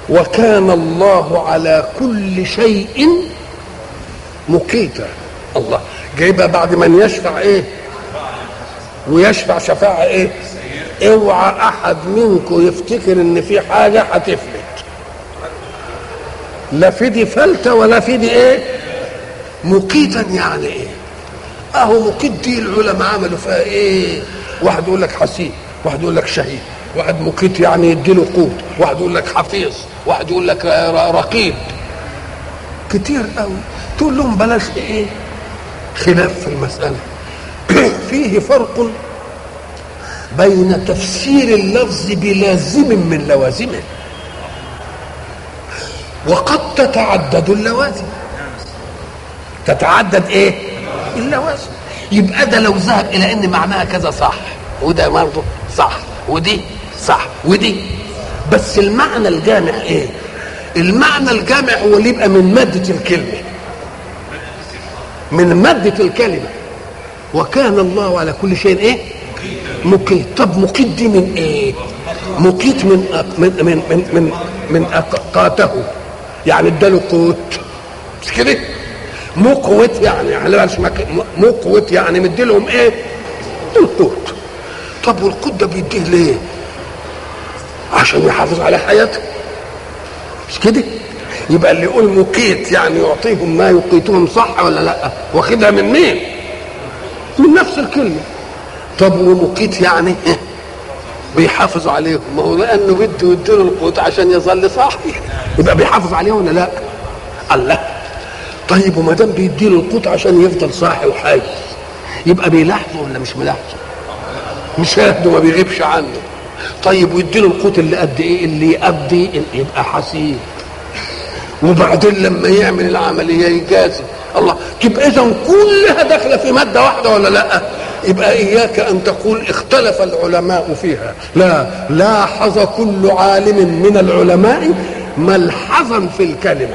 وكان الله على كل شيء مقيتا الله جايبها بعد من يشفع ايه ويشفع شفاعة ايه اوعى احد منكم يفتكر ان في حاجة هتفلت لا في دي فلتة ولا في دي ايه مقيتا يعني ايه اهو مقيت دي العلماء عملوا فيها ايه واحد يقول لك حسيب واحد يقول لك شهيد واحد مقيت يعني يديله قوت واحد يقول لك حفيظ واحد يقول لك رقيب كتير قوي تقول لهم بلاش ايه خلاف في المسألة فيه فرق بين تفسير اللفظ بلازم من لوازمه وقد تتعدد اللوازم تتعدد ايه اللوازم يبقى ده لو ذهب الى ان معناها كذا صح وده برضه صح ودي صح ودي بس المعنى الجامع ايه المعنى الجامع هو اللي يبقى من مادة الكلمة من مادة الكلمة وكان الله على كل شيء ايه مقيت طب مقيت دي من ايه مقيت من أق... من من من من, من أقاته يعني اداله قوت مش كده مقوت يعني يعني مقوت يعني مديلهم ايه القوت طب والقوت ده بيديه ليه عشان يحافظ على حياته مش كده يبقى اللي يقول مقيت يعني يعطيهم ما يقيتهم صح ولا لا واخدها من مين من نفس الكلمه طب ومقيت يعني بيحافظ عليهم ما هو لانه بده يديله القوت عشان يظل صاحي يبقى بيحافظ عليه ولا لا الله طيب وما دام بيديله القوت عشان يفضل صاحي وحي يبقى بيلاحظه ولا مش ملاحظه مشاهده ما بيغيبش عنه طيب ويديله القوت اللي قد ايه اللي يقضي يبقى حسيب وبعدين لما يعمل العمليه يجازي الله يبقى اذا كلها داخله في ماده واحده ولا لا يبقى اياك ان تقول اختلف العلماء فيها لا لاحظ كل عالم من العلماء ملحظا في الكلمه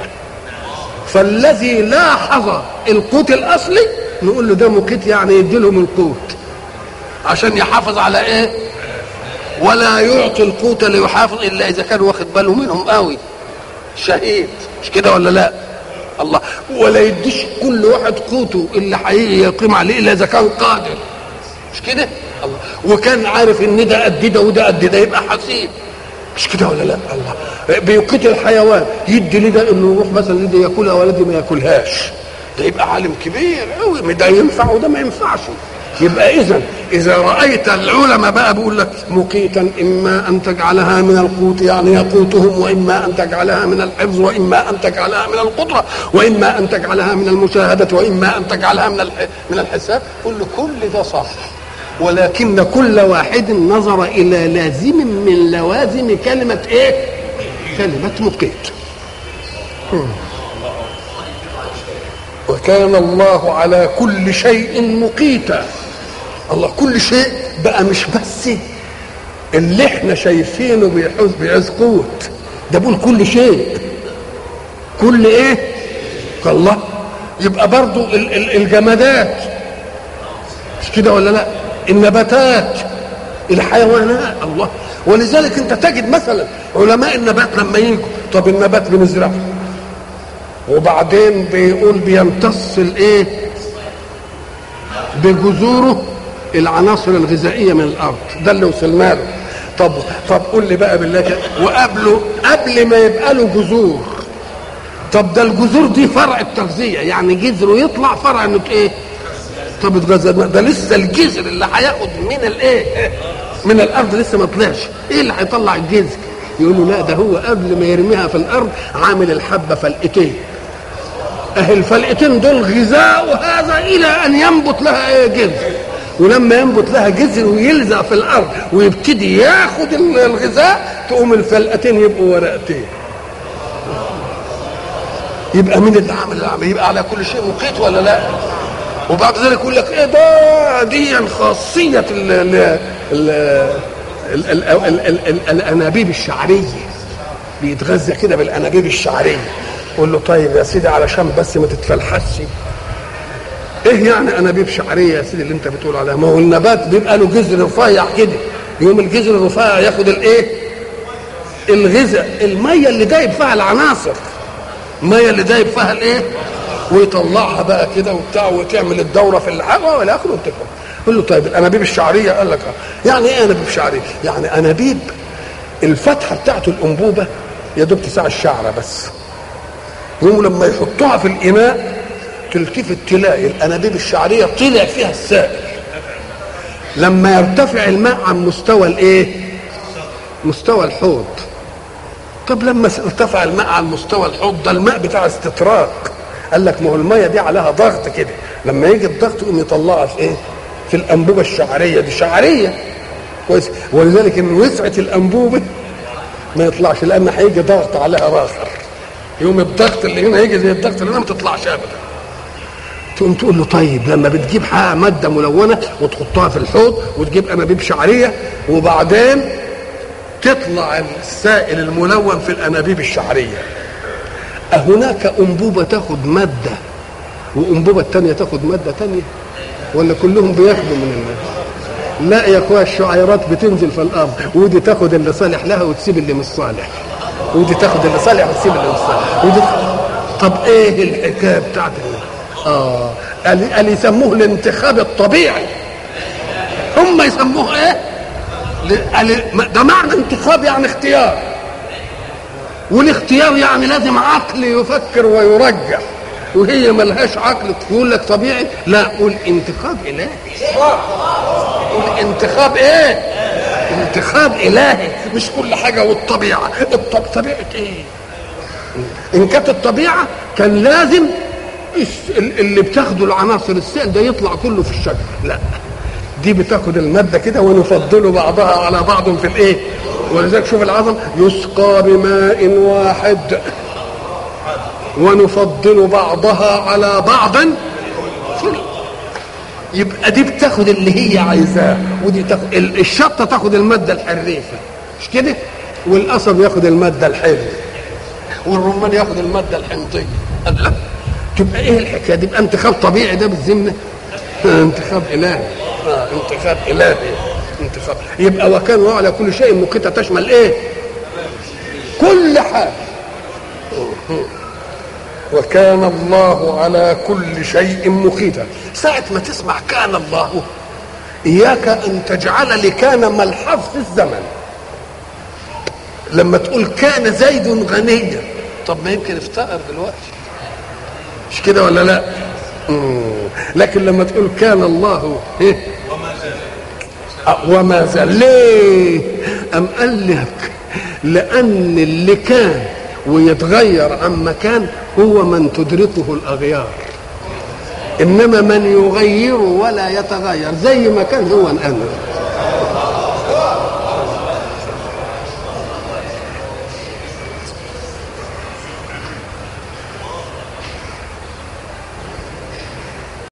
فالذي لاحظ القوت الاصلي نقول له ده مقيت يعني يدي لهم القوت عشان يحافظ على ايه ولا يعطي القوت ليحافظ الا اذا كان واخد باله منهم قوي شهيد مش كده ولا لا الله ولا يديش كل واحد قوته اللي حقيقي يقيم عليه الا اذا كان قادر مش كده الله وكان عارف ان ده قد ده وده قد ده يبقى حسيب مش كده ولا لا الله بيقيت الحيوان يدي لده انه يروح مثلا لده ياكلها ولدي ما ياكلهاش ده يبقى عالم كبير قوي ده ينفع وده ما ينفعش يبقى اذا اذا رايت العلماء بقى بيقول لك مقيتا اما ان تجعلها من القوت يعني يقوتهم واما ان تجعلها من الحفظ واما ان تجعلها من القدره واما ان تجعلها من المشاهده واما ان تجعلها من من الحساب قل له كل ده صح ولكن كل واحد نظر الى لازم من لوازم كلمه ايه كلمه مقيت وكان الله على كل شيء مقيتا الله كل شيء بقى مش بس اللي احنا شايفينه بيحوز بيعز قوت ده بقول كل شيء كل ايه الله يبقى برضو الجمادات مش كده ولا لا النباتات الحيوانات الله ولذلك انت تجد مثلا علماء النبات لما يجوا طب النبات بنزرعه وبعدين بيقول بيمتص الايه بجذوره العناصر الغذائيه من الارض ده اللي وصلنا له طب طب قول لي بقى بالله كده وقبله قبل ما يبقى له جذور طب ده الجذور دي فرع التغذيه يعني جذره يطلع فرع انه ايه طب اتغذى ده لسه الجذر اللي هياخد من الايه من الارض لسه ما طلعش ايه اللي هيطلع الجذر يقول له لا ده هو قبل ما يرميها في الارض عامل الحبه فلقتين اهي الفلقتين دول غذاء هذا الى ان ينبت لها ايه جذر ولما ينبت لها جذر ويلزق في الارض ويبتدي ياخد الغذاء تقوم الفلقتين يبقوا ورقتين يبقى مين اللي عمل العمل يبقى على كل شيء مقيت ولا لا وبعد ذلك يقول لك ايه ده دي خاصيه ال ال ال ال ال ال ال ال الانابيب الشعريه بيتغذى كده بالانابيب الشعريه قول له طيب يا سيدي علشان بس ما تتفلحش ايه يعني انابيب شعريه يا سيدي اللي انت بتقول عليها ما هو النبات بيبقى له جذر رفيع كده يوم الجذر الرفيع ياخد الايه الغذاء الميه اللي دايب فيها العناصر الميه اللي دايب فيها الايه ويطلعها بقى كده وبتاع وتعمل الدوره في الهواء والى اخره وتفهم قول له طيب الانابيب الشعريه قال لك آه. يعني ايه انابيب شعريه؟ يعني انابيب الفتحه بتاعته الانبوبه يا دوب تسع الشعره بس هم لما يحطوها في الاناء تلتفت تلاقي الانابيب الشعريه طلع فيها السائل لما يرتفع الماء عن مستوى الايه مستوى الحوض طب لما ارتفع الماء عن مستوى الحوض ده الماء بتاع استطراق قال لك ما هو الميه دي عليها ضغط كده لما يجي الضغط يقوم يطلعها في ايه في الانبوبه الشعريه دي شعريه كويس ولذلك ان وسعت الانبوبه ما يطلعش لان هيجي ضغط عليها راخر يوم الضغط اللي هنا يجي زي الضغط اللي هنا ما تطلعش ابدا تقوم تقول له طيب لما بتجيب حاجه ماده ملونه وتحطها في الحوض وتجيب انابيب شعريه وبعدين تطلع السائل الملون في الانابيب الشعريه أهناك أنبوبة تاخد مادة وأنبوبة الثانية تاخد مادة ثانية ولا كلهم بياخدوا من المادة لا يا اخويا الشعيرات بتنزل في الارض ودي تاخد اللي صالح لها وتسيب اللي مش صالح ودي تاخد اللي صالح وتسيب اللي مش صالح ودي طب ايه الحكايه بتاعت اه قال قال يسموه الانتخاب الطبيعي هم يسموه ايه قال ده معنى انتخاب يعني اختيار والاختيار يعني لازم عقل يفكر ويرجح وهي ملهاش عقل تقول لك طبيعي لا قول انتخاب الهي قول انتخاب ايه انتخاب الهي مش كل حاجه والطبيعه الطب... طبيعه ايه ان كانت الطبيعه كان لازم اللي بتاخده العناصر السائل ده يطلع كله في الشجر لا دي بتاخد الماده كده ونفضل بعضها على بعض في الايه ولذلك شوف العظم يسقى بماء واحد ونفضل بعضها على بعض يبقى دي بتاخد اللي هي عايزاه ودي تاخد الشطه تاخد الماده الحريفه مش كده والقصب ياخد الماده الحلوه والرمان ياخد الماده الحنطيه لا تبقى ايه الحكايه دي يبقى انتخاب طبيعي ده بالذمه انتخاب الهي آه انتخاب الهي انتخاب يبقى وكان على كل شيء مقيتة تشمل ايه كل حاجة وكان الله على كل شيء مقيتا ساعة ما تسمع كان الله إياك أن تجعل لكان ملحظ في الزمن لما تقول كان زيد غنيا طب ما يمكن افتقر دلوقتي مش كده ولا لا مم. لكن لما تقول كان الله إيه؟ وما زال ليه أم قال لك لأن اللي كان ويتغير عن مكان هو من تدركه الأغيار إنما من يغير ولا يتغير زي ما كان هو الآن